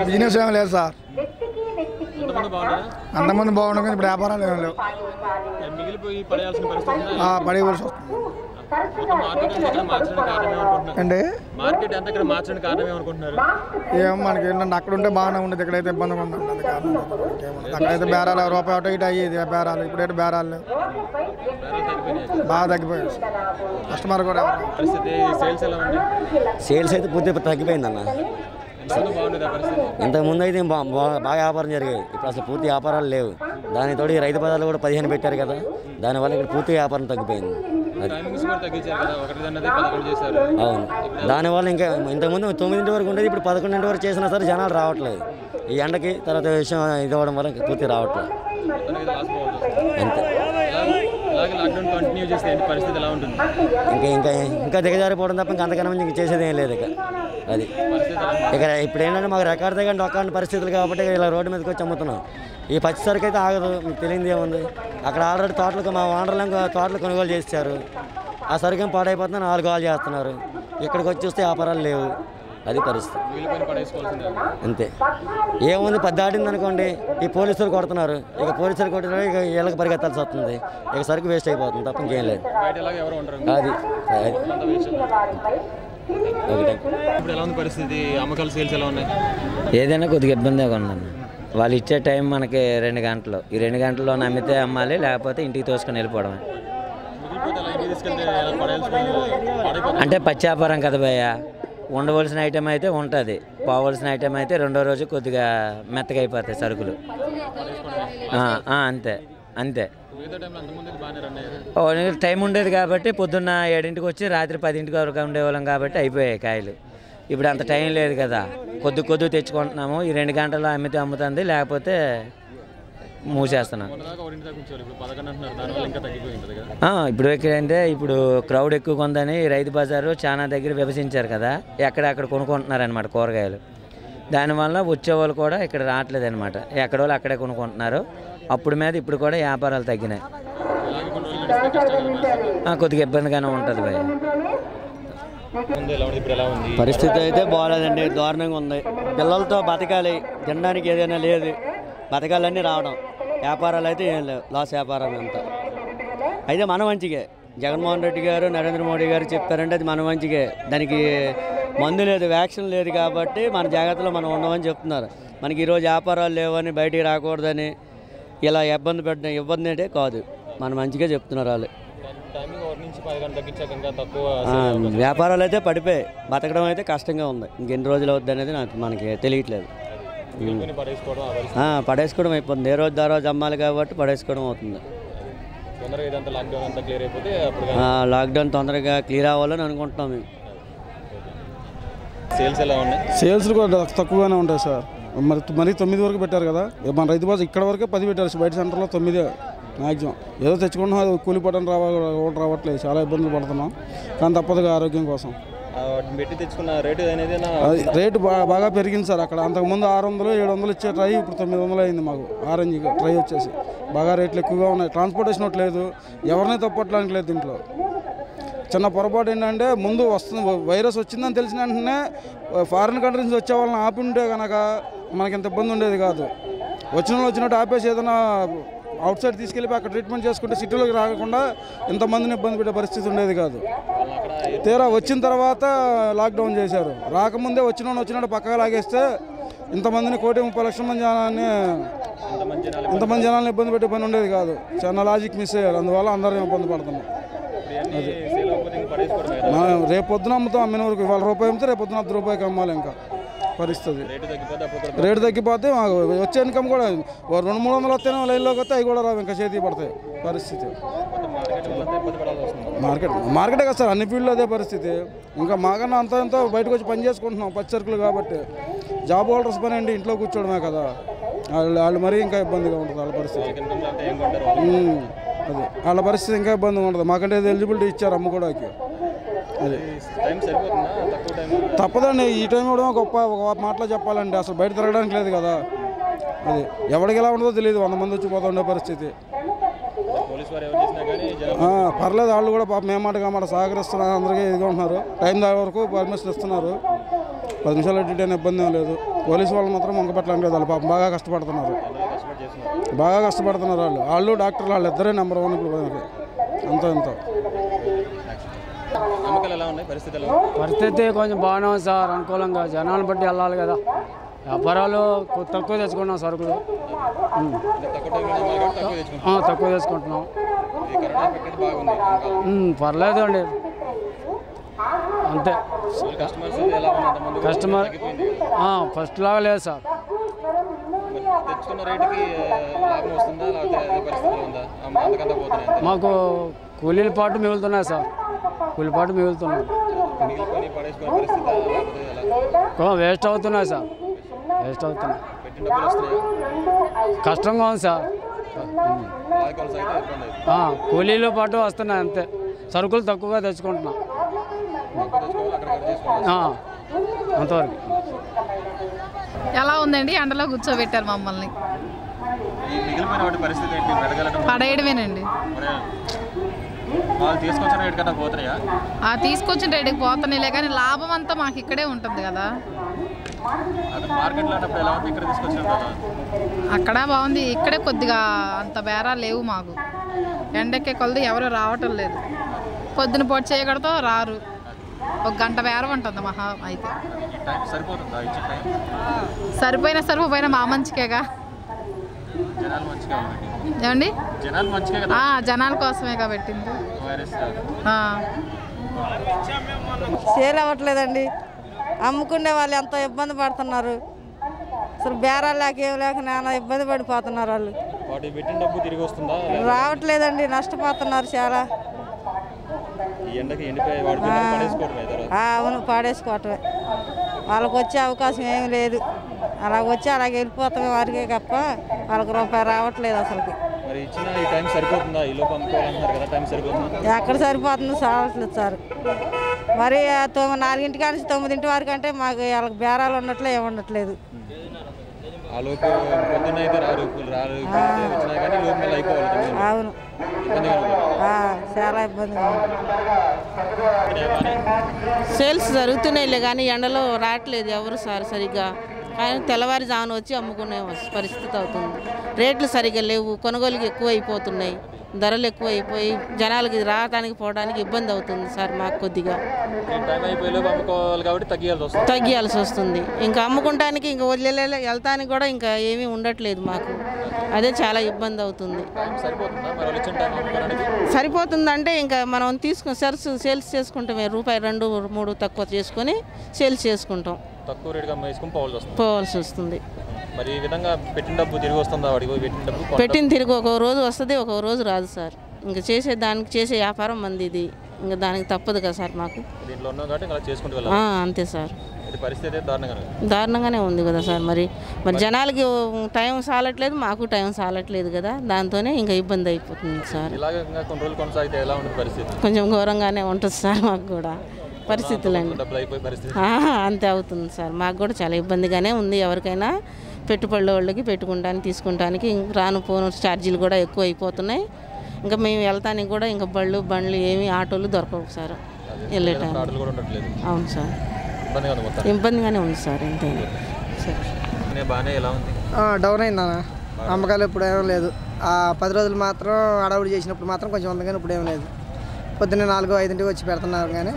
పరిస్థితి బిజినెస్ ఏం లేదు సార్ ఎంతమంది బాగున్నారా అంతమంది బాగుండదు కానీ ఇప్పుడు వ్యాపారాలు ఏం లేవు మిగిలిపోయి పడేయాల్సిన పరిస్థితి ఉందా? ఆ, పడేయవలసి వస్తుంది మొత్తం మార్కెట్ అంతా ఇక్కడ మార్చడానికి కారణం ఏమనుకుంటున్నారు అంటే మార్కెట్ అంతా ఇక్కడ మార్చడానికి కారణం ఏమనుకుంటున్నారు ఏం మనకి ఏంటంటే అక్కడ ఉంటే బాగానే ఉండేది ఇక్కడైతే ఇబ్బందిగా ఉంది అది కారణం ఇంకేముండదు. అక్కడైతే బేరాలు రూపాయి అటు ఇటు అయ్యేది బేరాలు ఇప్పుడైతే బేరాలు లేవు ధరలు తగ్గిపోయినాయి బాగా తగ్గిపోయాయి కస్టమర్ కూడా ఎవరు రారు. పరిస్థితి సేల్స్ ఎలా ఉంది సేల్స్ అయితే పూర్తిగా తగ్గిపోయిందన్న ఎంతమంది బాగుండేది ఆ పరిస్థితి ఇంతకుముందు అయితే బా- బా- బాగా వ్యాపారం జరిగాయి ఇప్పుడు అసలు పూర్తి వ్యాపారాలు లేవు దానితోటి రైతు బజార్లు కూడా పదిహేను పెట్టారు కదా దానివల్ల ఇక్కడ పూర్తి వ్యాపారం తగ్గిపోయింది అది టైమింగ్స్ కూడా తగ్గించారు కదా ఒకటి అన్నది పదకొండు చేశారు అవును దానివల్ల ఇంకా ఇంతకుముందు తొమ్మిదింటి వరకు ఉండేది ఇప్పుడు పదకొండింటి వరకు చేసినా సరే జనాలు రావట్లేదు ఈ ఎండకి తర్వాత విషయం ఇది అవ్వడం వల్ల ఇంకా పూర్తి రావట్లేదు మొత్తానికి లాస్ పోవాల్సి వస్తుంది అంతే ఇలాగే ఇలాగే లాక్డౌన్ కంటిన్యూ చేస్తే ఏంటి పరిస్థితి ఎలా ఉంటుంది ఇంకా ఇంకా ఇంకా దిగజారిపోవడం తప్ప ఇంకా అంతకన్నా మించి ఇంక చేసేది ఏం లేదు ఇక అది పరిస్థితి ఎలా ఉంది? ఇక్కడ ఇప్పుడు ఏంటంటే మాకు రికార్డ్ దగ్గర డొక్కాని పరిస్థితులు కాబట్టి ఇలా రోడ్డు మీదకి వచ్చి అమ్ముతున్నాం ఈ పచ్చి సరుకు అయితే ఆగదు మీకు తెలియదు ఏముంది అక్కడ ఆల్రెడీ తోటలకు మా ఓనర్లు ఇంకా తోటలు కొనుగోలు చేశారు ఆ సరుకు ఏం పాడైపోతుందని నాలుగు కాల్ చేస్తున్నారు ఇక్కడికి వచ్చి చూస్తే వ్యాపారాలు లేవు అది పరిస్థితి మిగిలిపోయిన పడేసుకోవాల్సిందే అంతే ఏముంది పది దాటింది అనుకోండి ఈ పోలీసులు కొడుతున్నారు ఇక పోలీసులు కొట్టినారు ఇక వీళ్ళకి పరిగెత్తాల్సి వస్తుంది ఇక సరుకు వేస్ట్ అయిపోతుంది తప్ప ఇంకేం లేదు బయట ఎలాగ ఎవరు ఉండరు అది అది అంతా వేస్ట్ ఒకటే ఇప్పుడు ఎలా ఉంది పరిస్థితి అమ్మకాలు సేల్స్ ఎలా ఉన్నాయి ఏదైనా కొద్దిగా ఇబ్బందిగా ఉందన్న వాళ్ళు ఇచ్చే టైం మనకి రెండు గంటలు ఈ రెండు గంటల్లో నమ్మితే అమ్మాలి లేకపోతే ఇంటికి తోసుకొని వెళ్ళిపోవడమే మిగిలిపోతే ఎలా ఇంటికి తీసుకెళ్తే ఎలా పడేయాల్సుకుని పడైపోతుంది అంటే పచ్చి వ్యాపారం కదా భయ్య ఉండవలసిన ఐటెం అయితే ఉంటుంది పోవలసిన ఐటెం అయితే రెండో రోజు కొద్దిగా మెత్తగా అయిపోతాయి సరుకులు ఆ, ఆ, అంతే అంతే మిగతా టైంలో అంతకుముందు బాగానే రన్ అయ్యారు ఓ, నీకు టైం ఉండేది కాబట్టి పొద్దున్న ఏడింటికి వచ్చి రాత్రి పదింటికి వరకు ఉండేవాళ్ళం కాబట్టి అయిపోయాయి కాయలు ఇప్పుడు అంత టైం లేదు కదా కొద్ది కొద్ది తెచ్చుకుంటున్నాము ఈ రెండు గంటల్లో అమ్మితే అమ్ముతుంది లేకపోతే మూసేస్తున్నాం మొన్నదాకా ఒకరింటి దాకా ఉంచేవారు ఇప్పుడు పదకొండు అంటున్నారు దానివల్ల ఇంకా తగ్గిపోయి ఉంటుంది కదా ఆ, ఇప్పుడు ఏంటంటే ఇప్పుడు క్రౌడ్ ఎక్కువగా ఉందని రైతు బజారు చాలా దగ్గర విభజించారు కదా ఎక్కడెక్కడ కొనుక్కుంటున్నారు అనమాట కూరగాయలు దానివల్ల వచ్చేవాళ్ళు కూడా ఇక్కడ రావట్లేదు అనమాట ఎక్కడ వాళ్ళు అక్కడే కొనుక్కుంటున్నారు అప్పుడు మీద ఇప్పుడు కూడా వ్యాపారాలు తగ్గినాయి ఇలాగే కొన్ని రోజులు నడిస్తే కష్టం కదా పరిస్థితి. ఆ, కొద్దిగా ఇబ్బందిగానే ఉంటుంది భయ్య ముందు ఎలా ఉంది ఇప్పుడు ఎలా ఉంది పరిస్థితి అయితే బాగాలేదండి దారుణంగా ఉంది పిల్లలతో బతకాలి తినడానికి ఏదైనా లేదు బతకాలన్నీ రావడం వ్యాపారాలు అయితే ఏం లేవు లాస్ వ్యాపారం అంతా అయితే మన మంచిగే జగన్మోహన్ రెడ్డి గారు నరేంద్ర మోడీ గారు చెప్పారంటే అది మన మంచిగే దానికి మందు లేదు వ్యాక్సిన్ లేదు కాబట్టి మన జాగ్రత్తలో మనం ఉండమని చెప్తున్నారు మనకి ఈరోజు వ్యాపారాలు లేవని బయటికి రాకూడదని ఇలా ఇబ్బంది పెట్టడం ఇబ్బంది అంటే కాదు మన మంచిగా చెప్తున్నారు వాళ్ళు టైమింగ్ ఒకటి నుంచి పది గంటలు తగ్గించాక ఇంకా తక్కువ ఆ, వ్యాపారాలు అయితే పడిపోయాయి బతకడం అయితే కష్టంగా ఉంది ఇంకెన్ని రోజులు అవుద్ది అనేది నాకు మనకి తెలియట్లేదు మిగిలిపోయిన పడేసుకోవడం ఆ పరిస్థితి ఆ, పడేసుకోవడం అయిపోతుంది ఏ రోజు దా రోజు అమ్మాలి కాబట్టి పడేసుకోవడం అవుతుంది తొందరగా ఇదంతా లాక్డౌన్ అంతా క్లియర్ అయిపోతే అప్పుడు ఆ, లాక్డౌన్ తొందరగా క్లియర్ అవ్వాలని అనుకుంటున్నాం మేము సేల్స్ ఎలా ఉన్నాయి సేల్స్ కూడా తక్కువగానే ఉంటాయి సార్ మరి మరీ తొమ్మిది వరకు పెట్టారు కదా ఇక మన రైతు బజార్ ఇక్కడ వరకే పది పెట్టారు బయట సెంటర్లో తొమ్మిదే మ్యాక్సిమం ఏదో తెచ్చుకుంటున్నాం అది కూలిపోవడం రావ కూడా రావట్లేదు చాలా ఇబ్బందులు పడుతున్నాం కానీ తప్పదుగా ఆరోగ్యం కోసం ఆ, వాటిని పెట్టి తెచ్చుకున్న రేటు అనేది నా అది రేటు బాగా బాగా పెరిగింది సార్ అక్కడ అంతకుముందు ఆరు వందలు ఏడు వందలు ఇచ్చే ట్రై ఇప్పుడు తొమ్మిది వందలు అయింది మాకు ఆరెంజ్ ట్రై వచ్చేసి బాగా రేట్లు ఎక్కువగా ఉన్నాయి ట్రాన్స్పోర్టేషన్ ఒకటి లేదు ఎవరిని తప్పట్డానికి లేదు దీంట్లో చిన్న పొరపాటు ఏంటంటే ముందు వస్తుంది వైరస్ వచ్చిందని తెలిసిన వెంటనే ఫారిన్ కంట్రీస్ నుంచి వచ్చే వాళ్ళని ఆపి ఉంటే కనుక మనకి ఇంత ఇబ్బంది ఉండేది కాదు వచ్చిన వాళ్ళు వచ్చినట్టు ఆపేసి ఏదైనా అవుట్ సైడ్ తీసుకెళ్ళి అక్కడ ట్రీట్మెంట్ చేసుకుంటే సిటీలోకి రాకుండా ఇంతమందిని ఇబ్బంది పెట్టే పరిస్థితి ఉండేది కాదు తీరా వచ్చిన తర్వాత లాక్డౌన్ చేశారు రాకముందే వచ్చిన వాడు వచ్చినట్టు పక్కగా లాగేస్తే ఇంతమందిని కోటి ముప్పై లక్షల మంది జనాన్ని ఇంతమంది జనాలు ఇంతమంది జనాలను ఇబ్బంది పెట్టే పని ఉండేది కాదు చాలా లాజిక్ మిస్ అయ్యారు అందువల్ల అందరం ఇబ్బంది పడుతున్నాం ఇవన్నీ సేల్ అవ్వకపోతే ఇంకా పడేసుకోవడమే కదా మనం రేపు పొద్దున అమ్ముతాం అమ్మిన వరకు ఇవాళ రూపాయి అమ్మితే రేపు పొద్దున అర్ధ రూపాయికి అమ్మాలి ఇంకా పరిస్థితి రేటు తగ్గిపోతే అప్పుడు కూడా రేటు తగ్గిపోతే మాకు వచ్చే ఇన్కమ్ కూడా ఓ రెండు మూడు వందలు వస్తేనే లైన్లోకి వస్తే అవి కూడా రావు ఇంకా చేతికి పడతాయి పరిస్థితి మొత్తం మార్కెట్ వాళ్ళంతా ఇబ్బంది పడాల్సి వస్తుంది మార్కెట్ మార్కెటే కదా సార్ అన్ని ఫీల్డ్లో అదే పరిస్థితి ఇంకా మాకన్నా అంత ఎంతో బయటకు వచ్చి పని చేసుకుంటున్నాం పచ్చి సరుకులు కాబట్టి జాబ్ హోల్డర్స్ పని అండి ఇంట్లో కూర్చోవడమే కదా వాళ్ళు వాళ్ళు మరీ ఇంకా ఇబ్బందిగా ఉంటుంది వాళ్ళ పరిస్థితి ఇన్కమ్ అంతా ఏం కొంటారు వాళ్ళు ఉమ్, అది వాళ్ళ పరిస్థితి ఇంకా ఇబ్బందిగా ఉంటుంది మాకంటే ఎలిజిబిలిటీ ఇచ్చారు అమ్ముకోవడానికి అది టైం సరిపోతుందా తక్కువ టైం తప్పదండి ఈ టైం కూడా గొప్ప ఒక మాటలో చెప్పాలండి అసలు బయట తిరగడానికి లేదు కదా అది ఎవరికి ఎలా ఉంటుందో తెలియదు వంద మంది వచ్చి పోతా ఉండే పరిస్థితి పోలీస్ వారు ఎవరు చేసినా కానీ జనం ఆ, పర్లేదు వాళ్ళు కూడా పాపం మేమాట మాట సహకరిస్తున్నారు అందరికీ ఇదిగా ఉంటున్నారు టైం దాని వరకు పర్మిషన్ ఇస్తున్నారు పది నిమిషాలు అటు ఇటు అయినా ఇబ్బంది ఏం లేదు పోలీసు వాళ్ళు మాత్రం వంకపెట్టలేం లేదు వాళ్ళు పాపం బాగా కష్టపడుతున్నారు బాగా కష్టపడుతున్నారు వాళ్ళు వాళ్ళు డాక్టర్లు వాళ్ళు ఇద్దరే నెంబర్ వన్ ఇప్పుడు మనకి. అంత ఇంత అమ్మకాలు ఎలా ఉన్నాయి పరిస్థితి ఎలా ఉంది పరిస్థితి కొంచెం బాగానే ఉంది సార్ అనుకూలంగా జనాలను బట్టి వెళ్ళాలి కదా వ్యాపారాలు కొ- తక్కువ తెచ్చుకున్నాం సరుకులు ఉమ్. తక్కువ టైంలో అమ్మాలి కాబట్టి తక్కువ తెచ్చుకుంటాం ఆ, తక్కువ తెచ్చుకుంటున్నాం ఈ కరోనా ఎఫెక్ట్ బాగుంది అమ్మకాలు. ఉమ్, పర్లేదు అండి అంతే అసలు కస్టమర్స్ ఎలా ఉన్నారు ముందు కస్టమర్ తగ్గిపోయింది ఆ, ఫస్ట్ లాగా లేదు సార్ మరి తెచ్చుకున్న రేటుకి ఆ, లాభం వస్తుందా లేకపోతే అదే పరిస్థితిలో ఉందా అమ్మ అంతకంతా పోతున్నాయి అంతే. మాకు కూలీల పాటు మిగులుతున్నాయి సార్ కూలి పాటు మిగులుతున్నాయి మిగిలిపోయి పడేసుకునే పరిస్థితి లేకపోతే ఎలా కొ- వేస్ట్ అవుతున్నాయి సార్ వేస్ట్ అవుతున్నాయి పెట్టిన డబ్బులు వస్తున్నాయా కష్టంగా ఉంది సార్ ఉమ్. అలాగే కొనసాగితే ఇబ్బంది అవుతుంది ఆ, కూలీల పాటు వస్తున్నాయి అంతే సరుకులు తక్కువగా తెచ్చుకుంటున్నాం తక్కువ తెచ్చుకోవాలి అక్కడ చేసుకోవాలి ఆ, అంతవరకు ఎలా ఉందండి ఎండలో కూర్చోబెట్టారు మమ్మల్ని ఈ మిగిలిపోయిన వాటి పరిస్థితి ఏంటి పెరగలటం పడేయడమేనండి మరి వాళ్ళు తీసుకొచ్చిన రేటు కన్నా పోతున్నాయా ఆ తీసుకొచ్చిన రేటుకి పోతున్నాయిలే కానీ లాభం అంతా మాకు ఇక్కడే ఉంటుంది కదా అది మార్కెట్లో అన్నప్పుడు ఎలా ఉంది ఇక్కడ తీసుకొచ్చిన కదా అక్కడ బాగుంది ఇక్కడే కొద్దిగా అంత బేరాలు లేవు మాకు ఎండెక్కే కొలది ఎవరు రావటం లేదు పొద్దున పొడి చేయకూడతో రారు ఒక గంట బేరం ఉంటుంది మహా అయితే ఈ టైం సరిపోతుందా ఇచ్చే టైం సరిపోయినా సరిపోయినా మా మంచికేగా జనాలు మంచిగా ఉంది ఏమండి జనాలు మంచిగా కదా ఆ, జనాల కోసమేగా పెట్టింది వైరస్ ఆ. సేల్ అవ్వట్లేదండి అమ్ముకునే వాళ్ళు ఎంతో ఇబ్బంది పడుతున్నారు అసలు బేరాలు లేక ఏం లేక నానా ఇబ్బంది పడిపోతున్నారు వాళ్ళు వాటి పెట్టిన డబ్బు తిరిగి వస్తుందా రావట్లేదండి నష్టపోతున్నారు చాలా ఈ ఎండకి ఎండిపోయి వాడి పెట్టిన పడేసుకోవడమే తర్వాత ఆ, అవును పాడేసుకోవటమే వాళ్ళకి వచ్చే అవకాశం ఏమి లేదు అలాగ వచ్చి అలాగ వెళ్ళిపోతామే వారికే తప్ప వాళ్ళకి రూపాయి రావట్లేదు అసలుకి మరి ఇచ్చిన ఈ టైం సరిపోతుందా ఈ లోపు అమ్ముకోవాలంటున్నారు కదా టైం సరిపోతుందా ఎక్కడ సరిపోతుందో సావట్లేదు సార్ మరి ఆ తొమ్మిది నాలుగింటి కానీ తొమ్మిదింటి వరకు అంటే మాకు వాళ్ళకి బేరాలు ఉండట్లే ఏమి ఉండట్లేదు ఆ లోపు పొద్దున్న అయితే రారు రారు పెడితే వచ్చినా కానీ లోపు మళ్ళీ అయిపోవాలి తొమ్మిది గంటలకు. అవును ఇబ్బందిగా ఉంటుంది ఆ, చాలా ఇబ్బందిగా ఉంది బాగానే. సేల్స్ జరుగుతున్నాయిలే కానీ ఎండలో రావట్లేదు ఎవరు సార్ సరిగ్గా కానీ తెల్లవారుజామున వచ్చి అమ్ముకునే పరిస్థితి అవుతుంది రేట్లు సరిగ్గా లేవు కొనుగోలుకి ఎక్కువ అయిపోతున్నాయి ధరలు ఎక్కువ అయిపోయి జనాలకి రావడానికి పోవడానికి ఇబ్బంది అవుతుంది సార్ మాకు కొద్దిగా ఈ టైం అయిపోయి లోపు అమ్ముకోవాలి కాబట్టి తగ్గియాల్సి వస్తుంది తగ్గియాల్సి వస్తుంది ఇంకా అమ్ముకుంటానికి ఇంకా వదిలే వెళ్తానికి కూడా ఇంకా ఏమీ ఉండట్లేదు మాకు అదే చాలా ఇబ్బంది అవుతుంది టైం సరిపోతుందా మరి వాళ్ళు ఇచ్చిన టైం అమ్ముకోవడానికి సరిపోతుందంటే ఇంకా మనం తీసుకుని సెల్స్ సేల్స్ చేసుకుంటామే రూపాయి రెండు మూడు తక్కువ చేసుకొని సేల్స్ చేసుకుంటాం తక్కువ రేటుగా వేసుకుని పోవాల్సి వస్తుంది పోవాల్సి వస్తుంది మరి ఈ విధంగా పెట్టిన డబ్బు తిరిగి వస్తుందా వాడికి పోయి పెట్టిన డబ్బు కొంత- పెట్టిన తిరిగి ఒక రోజు వస్తుంది ఒక రోజు రాదు సార్ ఇంకా చేసే దానికి చేసే వ్యాపారం మంది ఇది ఇంకా దానికి తప్పదు కదా సార్ మాకు దీంట్లో ఉన్నాం కాబట్టి ఇంకా అలా చేసుకుంటూ ఆ, వెళ్ళాలి అంతే సార్ ఇది పరిస్థితి అయితే దారుణంగా ఉంది. దారుణంగానే ఉంది కదా సార్ మరి మరి జనాలకి టైం సాలట్లేదు మాకు టైం సాలట్లేదు కదా దాంతోనే ఇంకా ఇబ్బంది అయిపోతుంది సార్ ఇలాగ ఇంకా కొన్ని రోజులు కొనసాగితే ఎలా ఉంటుంది పరిస్థితి కొంచెం ఘోరంగానే ఉంటుంది సార్ మాకు కూడా పరిస్థితులండి డబ్బులు అయిపోయి పరిస్థితి ఆ, అంతే అవుతుంది సార్ మాకు కూడా చాలా ఇబ్బందిగానే ఉంది ఎవరికైనా పెట్టుబడుల వాళ్ళకి పెట్టుకుంటానికి తీసుకుంటానికి ఇంక రాను పోను ఛార్జీలు కూడా ఎక్కువ అయిపోతున్నాయి ఇంకా మేము వెళ్తానికి కూడా ఇంకా బళ్ళు బండ్లు ఏమి ఆటోలు దొరకవు సార్ వెళ్ళే టైం ఆటోలు కూడా ఉండట్లేదు అవును సార్ ఇబ్బందిగా ఉంది మొత్తం ఇబ్బందిగానే ఉంది సార్ అంతే సరే నేను బాగానే ఎలా ఉంది డౌన్ అయిందన్న అమ్మకాలు ఇప్పుడు ఏం లేదు ఆ పది రోజులు మాత్రం అడవుడు చేసినప్పుడు మాత్రం కొంచెం ఉంది కానీ ఇప్పుడు ఏం లేదు పొద్దున్నే నాలుగు ఐదింటికి వచ్చి పెడుతున్నారు కానీ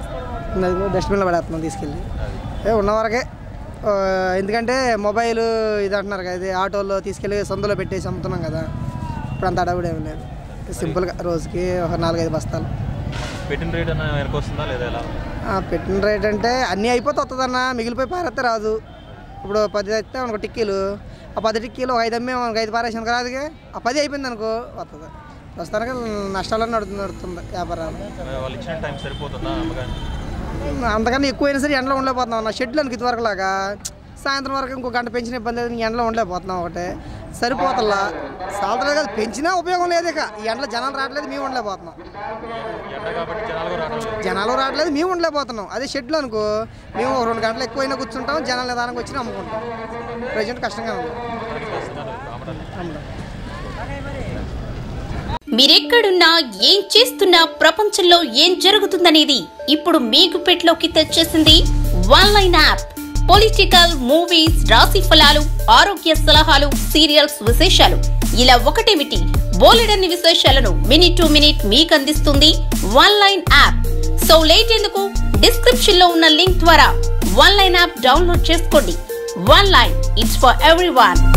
డస్ట్బిన్లో పడేస్తున్నాం తీసుకెళ్ళి ఏ ఉన్న వరకే ఆ, ఎందుకంటే మొబైల్ ఇది అంటున్నారు కదా ఇది ఆటోలో తీసుకెళ్ళి సందులో పెట్టేసి అమ్ముతున్నాం కదా ఇప్పుడు అంత అడవుడు ఏం లేదు సింపుల్గా రోజుకి ఒక నాలుగైదు బస్తాలు పెట్టిన రేట్ అన్న వెనక వస్తుందా లేదా ఎలా ఉంది ఆ, పెట్టిన రేట్ అంటే అన్నీ అయిపోతే వస్తుందన్న మిగిలిపోయి పారేస్తే రాదు ఇప్పుడు పది అయితే మనకు టిక్కీలు ఆ పది టిక్కీలు ఒక ఐదు అమ్మే మనకు ఐదు పారేసాను రాదుగా ఆ పది అయిపోయింది అనుకో వస్తుంది ప్రస్తుతానికి నష్టాలను నడుతుంది నడుతుంది వ్యాపారాలు మరి వాళ్ళు ఇచ్చిన టైం సరిపోతుందా అమ్మకానికి అంతకన్నా ఎక్కువైనా సరే ఎండలో ఉండలేకపోతున్నాం నా షెడ్లు అనుకు ఇదివరకు లాగా సాయంత్రం వరకు ఇంకో గంట పెంచిన ఇబ్బంది లేదు ఎండలో ఉండలేకపోతున్నాం ఒకటే సరిపోతల్లా సాలతలేదు కాదు పెంచినా ఉపయోగం లేదు ఇక ఈ ఎండలో జనాలు రావట్లేదు మేము ఉండలేకపోతున్నాం ఎండ కాబట్టి జనాలు కూడా రావడం లేదు జనాలు రావట్లేదు మేము ఉండలేకపోతున్నాం అదే షెడ్లు అనుకో మేము ఒక రెండు గంటలు ఎక్కువైనా కూర్చుంటాం జనాలు నిదానంగా వచ్చి అమ్ముకుంటాం ప్రజెంట్ కష్టంగా ఉంది అమ్మడం మీరెక్కడున్నా ఏం చేస్తున్నా ప్రపంచంలో ఏం జరుగుతుందనేది ఇప్పుడు మీ గుప్పెట్లోకి తెచ్చేసింది one line app political movies రాశి ఫలాలు ఆరోగ్య సలహాలు సీరియల్స్ విశేషాలు ఇలా ఒకటేమిటి బోలెడన్ని విశేషాలను మినిట్ టు మినిట్ మీకు అందిస్తుంది one line app so late ఎందుకు డిస్క్రిప్షన్ లో ఉన్న లింక్ ద్వారా వన్ లైన్ యాప్ డౌన్లోడ్ చేసుకోండి one line it's for every